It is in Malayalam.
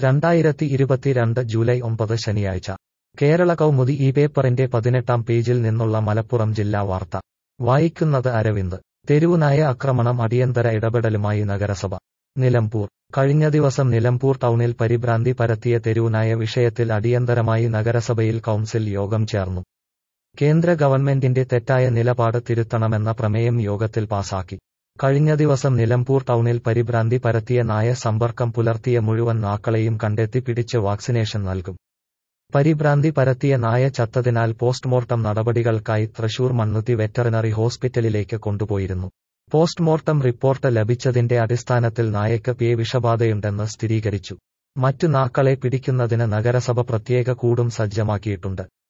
രണ്ടായിരത്തി ഇരുപത്തിരണ്ട് ജൂലൈ ഒമ്പത് ശനിയാഴ്ച കേരള കൗമുദി ഈ പേപ്പറിന്റെ പതിനെട്ടാം പേജിൽ നിന്നുള്ള മലപ്പുറം ജില്ലാ വാർത്ത വായിക്കുന്നത് അരവിന്ദ് തെരുവുനായ ആക്രമണം അടിയന്തര ഇടപെടലുമായി നഗരസഭ നിലമ്പൂർ കഴിഞ്ഞ ദിവസം നിലമ്പൂർ ടൗണിൽ പരിഭ്രാന്തി പരത്തിയ തെരുവുനായ വിഷയത്തിൽ അടിയന്തരമായി നഗരസഭയിൽ കൗൺസിൽ യോഗം ചേർന്നു കേന്ദ്ര ഗവൺമെന്റിന്റെ തെറ്റായ നിലപാട് തിരുത്തണമെന്ന പ്രമേയം യോഗത്തിൽ പാസാക്കി കഴിഞ്ഞ ദിവസം നിലമ്പൂർ ടൗണിൽ പരിഭ്രാന്തി പരത്തിയ നായ സമ്പർക്കം പുലർത്തിയ മുഴുവൻ നാക്കളെയും കണ്ടെത്തി പിടിച്ച് വാക്സിനേഷൻ നൽകും പരിഭ്രാന്തി പരത്തിയ നായ ചത്തതിനാൽ പോസ്റ്റ്മോർട്ടം നടപടികൾക്കായി തൃശൂർ മണ്ണുത്തി വെറ്ററിനറി ഹോസ്പിറ്റലിലേക്ക് കൊണ്ടുപോയിരുന്നു പോസ്റ്റ്മോർട്ടം റിപ്പോർട്ട് ലഭിച്ചതിന്റെ അടിസ്ഥാനത്തിൽ നായയ്ക്ക് പേ വിഷബാധയുണ്ടെന്ന് സ്ഥിരീകരിച്ചു മറ്റു നാക്കളെ പിടിക്കുന്നതിന് നഗരസഭ പ്രത്യേക കൂടും സജ്ജമാക്കിയിട്ടുണ്ട്